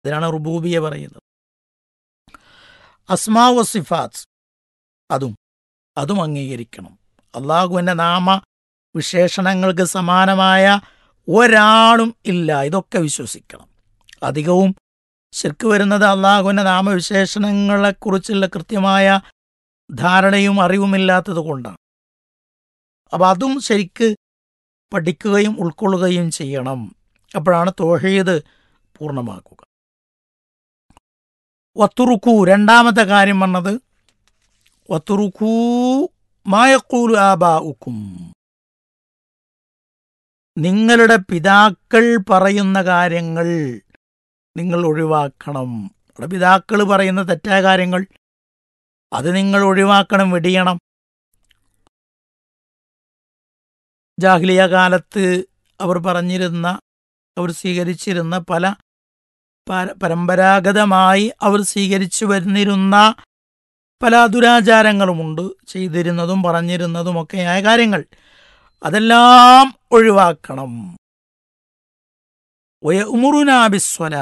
ഇതിനാണ് റുബൂബിയ പറയുന്നത് അസ്മാ വസിഫാത്ത് അതും അതും അംഗീകരിക്കണം അള്ളാഹുവിൻ്റെ നാമ വിശേഷണങ്ങൾക്ക് സമാനമായ ഒരാളും ഇല്ല ഇതൊക്കെ വിശ്വസിക്കണം അധികവും ശരിക്ക് വരുന്നത് അള്ളാഹുവിൻ്റെ നാമവിശേഷണങ്ങളെക്കുറിച്ചുള്ള കൃത്യമായ ധാരണയും അറിവുമില്ലാത്തത് കൊണ്ടാണ് അപ്പം അതും ശരിക്ക് പഠിക്കുകയും ഉൾക്കൊള്ളുകയും ചെയ്യണം അപ്പോഴാണ് തോഹീദ് പൂർണ്ണമാക്കുക വത്തുറുക്കൂ രണ്ടാമത്തെ കാര്യം പറഞ്ഞത് വത്തുറുക്കൂ മായക്കൂലു ആബാ ഉക്കും നിങ്ങളുടെ പിതാക്കൾ പറയുന്ന കാര്യങ്ങൾ നിങ്ങൾ ഒഴിവാക്കണം അവിടെ പിതാക്കൾ പറയുന്ന തെറ്റായ കാര്യങ്ങൾ അത് നിങ്ങൾ ഒഴിവാക്കണം വെടിയണം ജാഹ്ലിയ കാലത്ത് അവർ പറഞ്ഞിരുന്ന അവർ സ്വീകരിച്ചിരുന്ന പല പര- പരമ്പരാഗതമായി അവർ സ്വീകരിച്ചു വരുന്നിരുന്ന പല ദുരാചാരങ്ങളുമുണ്ട് ചെയ്തിരുന്നതും പറഞ്ഞിരുന്നതുമൊക്കെയായ കാര്യങ്ങൾ അതെല്ലാം ഒഴിവാക്കണം ഉമുറുനാബിസ്വല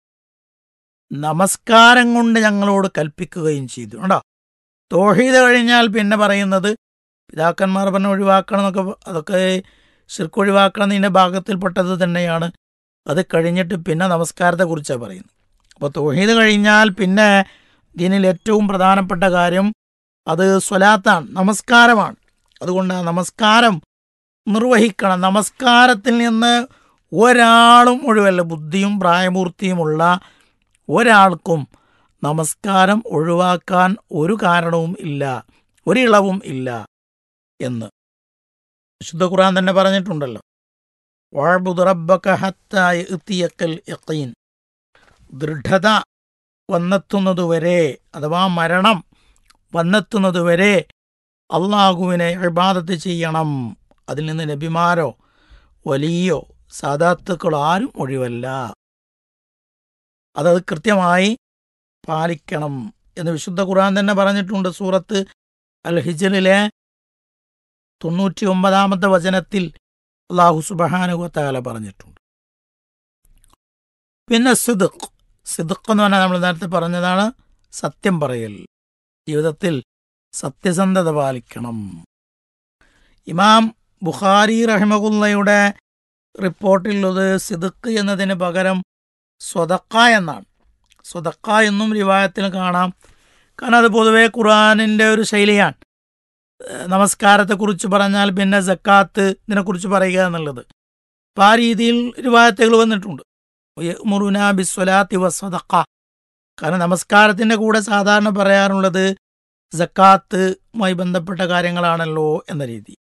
നമസ്കാരം കൊണ്ട് ഞങ്ങളോട് കൽപ്പിക്കുകയും ചെയ്തു കണ്ടോ തോഹീദ് കഴിഞ്ഞാൽ പിന്നെ പറയുന്നത് പിതാക്കന്മാർ പറഞ്ഞ ഒഴിവാക്കണം എന്നൊക്കെ പ- അതൊക്കെ ശിർക്ക് ഒഴിവാക്കണം എന്നതിൻ്റെ ഭാഗത്തിൽപ്പെട്ടത് തന്നെയാണ് അത് കഴിഞ്ഞിട്ട് പിന്നെ നമസ്കാരത്തെക്കുറിച്ചാണ് പറയുന്നത് അപ്പോൾ തോഹീദ് കഴിഞ്ഞാൽ പിന്നെ ദീനിൽ ഏറ്റവും പ്രധാനപ്പെട്ട കാര്യം അത് സ്വലാത്താണ് നമസ്കാരമാണ് അതുകൊണ്ട് ആ നമസ്കാരം നിർവഹിക്കണം നമസ്കാരത്തിൽ നിന്ന് ഒരാളും ഒഴിവല്ല ബുദ്ധിയും പ്രായപൂർത്തിയുമുള്ള ഒരാൾക്കും നമസ്കാരം ഒഴിവാക്കാൻ ഒരു കാരണവും ഇല്ല ഒരിളവും ഇല്ല എന്ന് വിശുദ്ധ ഖുർആൻ തന്നെ പറഞ്ഞിട്ടുണ്ടല്ലോ വാഴ്ബുദ് റബ്ബക ഹത്താ യഅ്തിയക്കൽ യഖീൻ ദൃഢത വന്നെത്തുന്നതുവരെ അഥവാ മരണം വന്നെത്തുന്നതുവരെ അള്ളാഹുവിനെ ഇബാദത്ത് ചെയ്യണം അതിൽ നിന്ന് നബിമാരോ വലിയോ സാദാത്തുക്കളോ ആരും ഒഴിവല്ല അതത് കൃത്യമായി പാലിക്കണം എന്ന് വിശുദ്ധ ഖുർആൻ തന്നെ പറഞ്ഞിട്ടുണ്ട് സൂറത്ത് അൽ ഹിജറിലെ തൊണ്ണൂറ്റി ഒമ്പതാമത്തെ വചനത്തിൽ അള്ളാഹു സുബഹാനുവത്താല പറഞ്ഞിട്ടുണ്ട് പിന്നെ സിദുഖ് സിദുഖ് എന്ന് പറഞ്ഞാൽ നമ്മൾ നേരത്തെ പറഞ്ഞതാണ് സത്യം പറയൽ ജീവിതത്തിൽ സത്യസന്ധത പാലിക്കണം ഇമാം ബുഖാരി റഹിമകുല്ലയുടെ റിപ്പോർട്ടിലുള്ളത് സിദുക്ക് എന്നതിന് പകരം സ്വതക്ക എന്നാണ് സ്വതക്ക എന്നും റിവായത്തിൽ കാണാം കാരണം അത് പൊതുവെ ഖുർആാനിൻ്റെ ഒരു ശൈലിയാണ് ഏഹ് നമസ്കാരത്തെക്കുറിച്ച് പറഞ്ഞാൽ പിന്നെ ജക്കാത്ത് ഇതിനെക്കുറിച്ച് പറയുക എന്നുള്ളത് അപ്പം ആ രീതിയിൽ റിവായത്തുകൾ വന്നിട്ടുണ്ട് മുറുന ബിസ്വലാത്തി വസ്വതക്ക കാരണം നമസ്കാരത്തിൻ്റെ കൂടെ സാധാരണ പറയാറുള്ളത് ജക്കാത്തുമായി ബന്ധപ്പെട്ട കാര്യങ്ങളാണല്ലോ എന്ന രീതി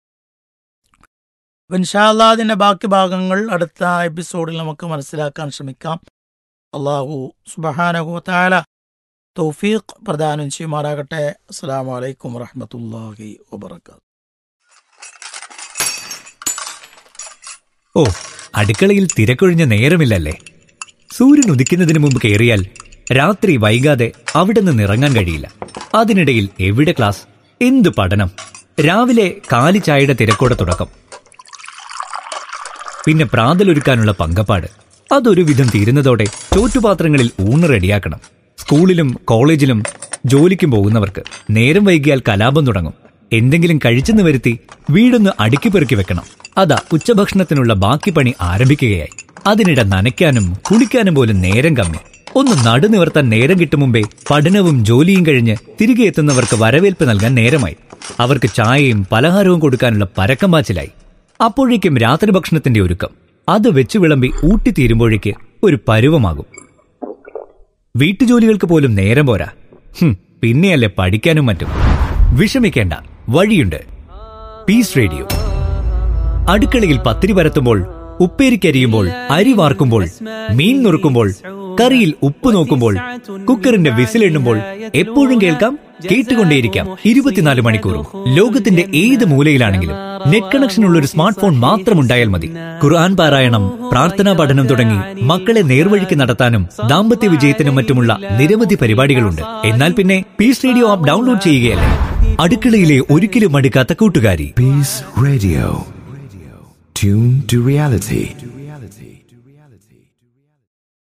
അപ്പം ഇൻഷാല്ലാ അതിൻ്റെ ബാക്കി ഭാഗങ്ങൾ അടുത്ത എപ്പിസോഡിൽ നമുക്ക് മനസ്സിലാക്കാൻ ശ്രമിക്കാം അള്ളാഹു സുബഹാനഹു താല തൗഫീഖ് പ്രദാനം ചെയ്യുമാറാകട്ടെ അസ്സാം വലൈക്കും വറഹമത്തല്ലാഹി വബർക്കാത്തു ഓ അടുക്കളയിൽ തിരക്കൊഴിഞ്ഞ നേരമില്ലല്ലേ സൂര്യൻ ഉദിക്കുന്നതിന് മുമ്പ് കയറിയാൽ രാത്രി വൈകാതെ അവിടെ നിന്ന് ഇറങ്ങാൻ കഴിയില്ല അതിനിടയിൽ എവിടെ ക്ലാസ് എന്ത് പഠനം രാവിലെ കാലി ചായയുടെ തിരക്കോടെ തുടക്കം പിന്നെ പ്രാതലൊരുക്കാനുള്ള പങ്കപ്പാട് അതൊരു വിധം തീരുന്നതോടെ ചോറ്റുപാത്രങ്ങളിൽ ഊണ് റെഡിയാക്കണം സ്കൂളിലും കോളേജിലും ജോലിക്കും പോകുന്നവർക്ക് നേരം വൈകിയാൽ കലാപം തുടങ്ങും എന്തെങ്കിലും കഴിച്ചെന്ന് വരുത്തി വീടൊന്ന് അടുക്കി പെറുക്കി വെക്കണം അതാ ഉച്ചഭക്ഷണത്തിനുള്ള ബാക്കി പണി ആരംഭിക്കുകയായി അതിനിടെ നനയ്ക്കാനും കുളിക്കാനും പോലും നേരം കമ്മി ഒന്ന് നടുനിവർത്താൻ നേരം കിട്ടും മുമ്പേ പഠനവും ജോലിയും കഴിഞ്ഞ് തിരികെ എത്തുന്നവർക്ക് വരവേൽപ്പ് നൽകാൻ നേരമായി അവർക്ക് ചായയും പലഹാരവും കൊടുക്കാനുള്ള പരക്കം പാച്ചിലായി അപ്പോഴേക്കും രാത്രി ഭക്ഷണത്തിന്റെ ഒരുക്കം അത് വെച്ച് വിളമ്പി ഊട്ടിത്തീരുമ്പോഴേക്ക് ഒരു പരുവമാകും വീട്ടുജോലികൾക്ക് പോലും നേരം പോരാ ഹും, പിന്നെയല്ലേ പഠിക്കാനും മറ്റും വിഷമിക്കേണ്ട വഴിയുണ്ട് പീസ് റേഡിയോ അടുക്കളയിൽ പത്തിരി പരത്തുമ്പോൾ ഉപ്പേരിക്കരിയുമ്പോൾ അരി വാർക്കുമ്പോൾ മീൻ നുറുക്കുമ്പോൾ കറിയിൽ ഉപ്പ് നോക്കുമ്പോൾ കുക്കറിന്റെ വിസിലെണ്ണുമ്പോൾ എപ്പോഴും കേൾക്കാം കേട്ടുകൊണ്ടേയിരിക്കാം ഇരുപത്തിനാല് മണിക്കൂറും ലോകത്തിന്റെ ഏത് മൂലയിലാണെങ്കിലും നെറ്റ് കണക്ഷനുള്ള ഒരു സ്മാർട്ട് ഫോൺ മാത്രമുണ്ടായാൽ മതി ഖുർആൻ പാരായണം പ്രാർത്ഥനാ പഠനം തുടങ്ങി മക്കളെ നേർവഴിക്ക് നടത്താനും ദാമ്പത്യ വിജയത്തിനും മറ്റുമുള്ള നിരവധി പരിപാടികളുണ്ട് എന്നാൽ പിന്നെ പീസ് റേഡിയോ ആപ്പ് ഡൗൺലോഡ് ചെയ്യുകയല്ലേ അടുക്കളയിലെ ഒരിക്കലും മടുക്കാത്ത കൂട്ടുകാരി Peace Radio. Tune to reality.